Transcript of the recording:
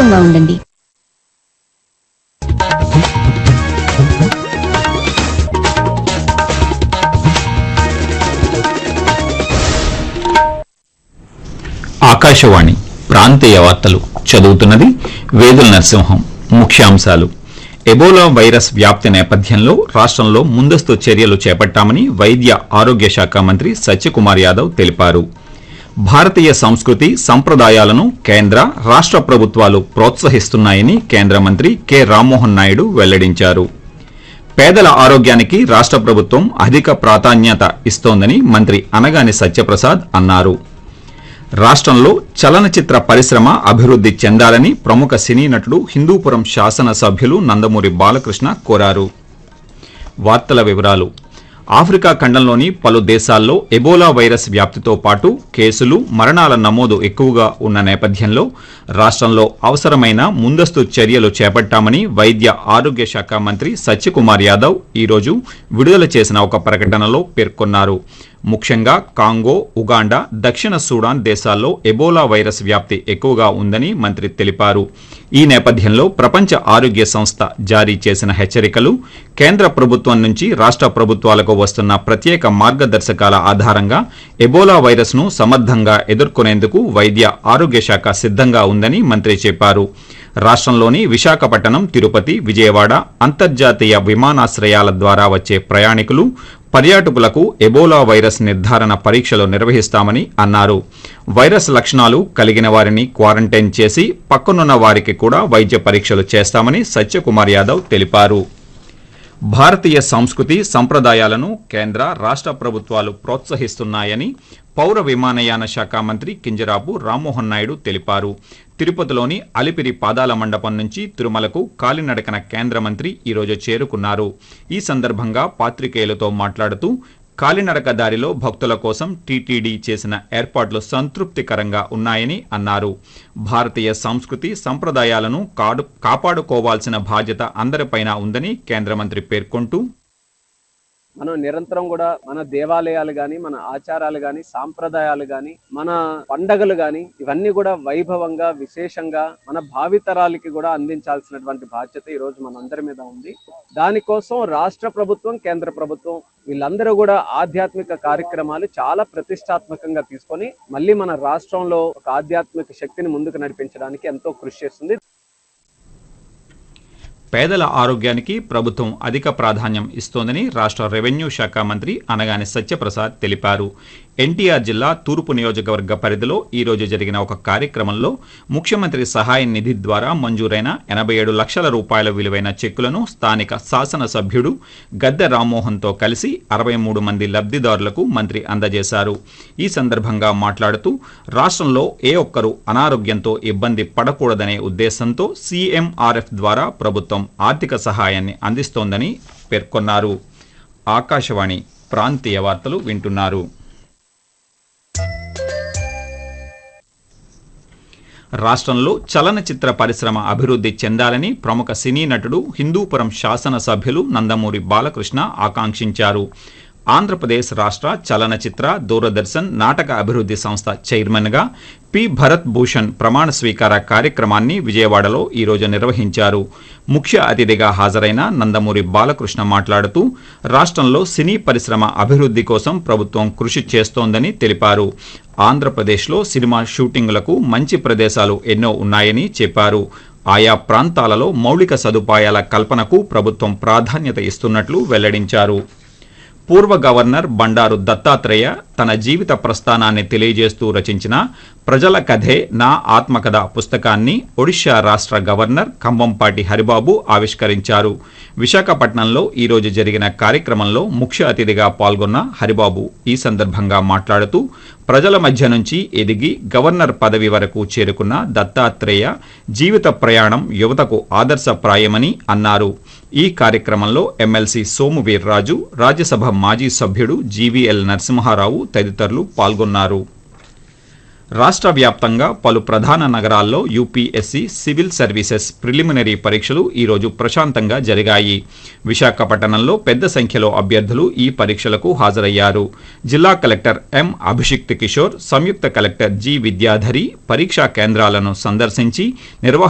ప్రశాంతంగా ఉండండి ఆకాశవాణి ప్రాంతీయ వార్తలు చదువుతున్నది వేదుల నరసింహం ముఖ్యాంశాలు ఎబోలా వైరస్ వ్యాప్తి నేపథ్యంలో రాష్ట్రంలో ముందస్తు చర్యలు చేపట్టామని వైద్య ఆరోగ్య శాఖ మంత్రి సత్యకుమార్ యాదవ్ తెలిపారు భారతీయ సంస్కృతి సంప్రదాయాలను కేంద్ర రాష్ట్ర ప్రభుత్వాలు ప్రోత్సహిస్తున్నాయని కేంద్ర మంత్రి కె రామ్మోహన్ నాయుడు వెల్లడించారు పేదల ఆరోగ్యానికి రాష్ట్ర ప్రభుత్వం అధిక ప్రాధాన్యత ఇస్తోందని మంత్రి అనగాని సత్యప్రసాద్ అన్నారు రాష్ట్రంలో చలనచిత్ర పరిశ్రమ అభివృద్ధి చెందాలని ప్రముఖ సినీ నటుడు హిందూపురం శాసనసభ్యులు నందమూరి బాలకృష్ణ కోరారు వార్తల వివరాలు ఆఫ్రికా ఖండంలోని పలు దేశాల్లో ఎబోలా వైరస్ వ్యాప్తితో పాటు కేసులు మరణాల నమోదు ఎక్కువగా ఉన్న నేపథ్యంలో రాష్ట్రంలో అవసరమైన ముందస్తు చర్యలు చేపట్టామని వైద్య ఆరోగ్య శాఖ మంత్రి సత్యకుమార్ యాదవ్ ఈరోజు విడుదల చేసిన ఒక ప్రకటనలో పేర్కొన్నారు ముఖ్యంగా కాంగో ఉగాండా దక్షిణ సూడాన్ దేశాల్లో ఎబోలా వైరస్ వ్యాప్తి ఎక్కువగా ఉందని మంత్రి తెలిపారు ఈ నేపథ్యంలో ప్రపంచ ఆరోగ్య సంస్థ జారీ చేసిన హెచ్చరికలు కేంద్ర ప్రభుత్వం నుంచి రాష్ట్ర ప్రభుత్వాలకు వస్తున్న ప్రత్యేక మార్గదర్శకాల ఆధారంగా ఎబోలా వైరస్ ను సమర్థంగా ఎదుర్కొనేందుకు వైద్య ఆరోగ్య శాఖ సిద్ధంగా ఉందని మంత్రి చెప్పారు రాష్ట్రంలోని విశాఖపట్నం తిరుపతి విజయవాడ అంతర్జాతీయ విమానాశ్రయాల ద్వారా వచ్చే ప్రయాణికులు పర్యాటకులకు ఎబోలా వైరస్ నిర్ధారణ పరీక్షలు నిర్వహిస్తామని అన్నారు వైరస్ లక్షణాలు కలిగిన వారిని క్వారంటైన్ చేసి పక్కనున్న వారికి కూడా వైద్య పరీక్షలు చేస్తామని సత్యకుమార్ యాదవ్ తెలిపారు భారతీయ సంస్కృతి సంప్రదాయాలను కేంద్ర రాష్ట్ర ప్రభుత్వాలు ప్రోత్సహిస్తున్నాయని పౌర విమానయాన శాఖ మంత్రి కింజరాపు రామ్మోహన్ నాయుడు తెలిపారు తిరుపతిలోని అలిపిరి పాదాల మండపం నుంచి తిరుమలకు కాలినడకన కేంద్ర మంత్రి ఈరోజు చేరుకున్నారు ఈ సందర్భంగా పాత్రికేయులతో మాట్లాడుతూ కాలినడక దారిలో భక్తుల కోసం టీటీడీ చేసిన ఏర్పాట్లు సంతృప్తికరంగా ఉన్నాయని అన్నారు భారతీయ సంస్కృతి సంప్రదాయాలను కాడు కాపాడుకోవాల్సిన బాధ్యత అందరిపైన ఉందని కేంద్ర మంత్రి పేర్కొంటూ మనం నిరంతరం కూడా మన దేవాలయాలు గాని మన ఆచారాలు గాని సాంప్రదాయాలు గాని మన పండగలు గాని ఇవన్నీ కూడా వైభవంగా విశేషంగా మన భావితరాలకి కూడా అందించాల్సినటువంటి బాధ్యత ఈ రోజు మనందరి మీద ఉంది దానికోసం రాష్ట్ర ప్రభుత్వం కేంద్ర ప్రభుత్వం వీళ్ళందరూ కూడా ఆధ్యాత్మిక కార్యక్రమాలు చాలా ప్రతిష్టాత్మకంగా తీసుకొని మళ్ళీ మన రాష్ట్రంలో ఒక ఆధ్యాత్మిక శక్తిని ముందుకు నడిపించడానికి ఎంతో కృషి చేస్తుంది పేదల ఆరోగ్యానికి ప్రభుత్వం అధిక ప్రాధాన్యం ఇస్తోందని రాష్ట్ర రెవెన్యూ శాఖ మంత్రి అనగాని సత్యప్రసాద్ తెలిపారు ఎన్టీఆర్ జిల్లా తూర్పు నియోజకవర్గ పరిధిలో ఈ రోజు జరిగిన ఒక కార్యక్రమంలో ముఖ్యమంత్రి సహాయ నిధి ద్వారా మంజూరైన ఎనభై ఏడు లక్షల రూపాయల విలువైన చెక్కులను స్థానిక శాసనసభ్యుడు గద్దె రామ్మోహన్తో కలిసి అరవై మూడు మంది లబ్ధిదారులకు మంత్రి అందజేశారు ఈ సందర్భంగా మాట్లాడుతూ రాష్ట్రంలో ఏ ఒక్కరూ అనారోగ్యంతో ఇబ్బంది పడకూడదనే ఉద్దేశంతో సీఎంఆర్ఎఫ్ ద్వారా ప్రభుత్వం ఆర్థిక సహాయాన్ని అందిస్తోందని పేర్కొన్నారు ఆకాశవాణి ప్రాంతీయ వార్తలు వింటున్నారు రాష్ట్రంలో చలనచిత్ర పరిశ్రమ అభివృద్ధి చెందాలని ప్రముఖ సినీ నటుడు హిందూపురం శాసనసభ్యులు నందమూరి బాలకృష్ణ ఆకాంక్షించారు ఆంధ్రప్రదేశ్ రాష్ట్ర చలనచిత్ర దూరదర్శన్ నాటక అభివృద్ధి సంస్థ చైర్మన్గా పి భరత్ భూషణ్ ప్రమాణ స్వీకార కార్యక్రమాన్ని విజయవాడలో ఈరోజు నిర్వహించారు ముఖ్య అతిథిగా హాజరైన నందమూరి బాలకృష్ణ మాట్లాడుతూ రాష్ట్రంలో సినీ పరిశ్రమ అభివృద్ధి కోసం ప్రభుత్వం కృషి చేస్తోందని తెలిపారు ఆంధ్రప్రదేశ్లో సినిమా షూటింగులకు మంచి ప్రదేశాలు ఎన్నో ఉన్నాయని చెప్పారు ఆయా ప్రాంతాలలో మౌలిక సదుపాయాల కల్పనకు ప్రభుత్వం ప్రాధాన్యత ఇస్తున్నట్లు వెల్లడించారు పూర్వ గవర్నర్ బండారు దత్తాత్రేయ తన జీవిత ప్రస్థానాన్ని తెలియజేస్తూ రచించిన ప్రజల కథే నా ఆత్మకథ పుస్తకాన్ని ఒడిశా రాష్ట్ర గవర్నర్ కంబంపాటి హరిబాబు ఆవిష్కరించారు విశాఖపట్నంలో ఈరోజు జరిగిన కార్యక్రమంలో ముఖ్య అతిథిగా పాల్గొన్న హరిబాబు ఈ సందర్భంగా మాట్లాడుతూ ప్రజల మధ్య నుంచి ఎదిగి గవర్నర్ పదవి వరకు చేరుకున్న దత్తాత్రేయ జీవిత ప్రయాణం యువతకు ఆదర్శప్రాయమని అన్నారు ఈ కార్యక్రమంలో ఎమ్మెల్సీ సోము వీర్రాజు రాజ్యసభ మాజీ సభ్యుడు జీవీఎల్ నరసింహారావు తదితరులు పాల్గొన్నారు రాష్ట్ర వ్యాప్తంగా పలు ప్రధాన నగరాల్లో యూపీఎస్సీ సివిల్ సర్వీసెస్ ప్రిలిమినరీ పరీక్షలు ఈరోజు ప్రశాంతంగా జరిగాయి విశాఖపట్నంలో పెద్ద సంఖ్యలో అభ్యర్థులు ఈ పరీక్షలకు హాజరయ్యారు జిల్లా కలెక్టర్ ఎం అభిషిక్త్ కిషోర్ సంయుక్త కలెక్టర్ జి విద్యాధరి పరీక్షా కేంద్రాలను సందర్శించి నిర్వహణ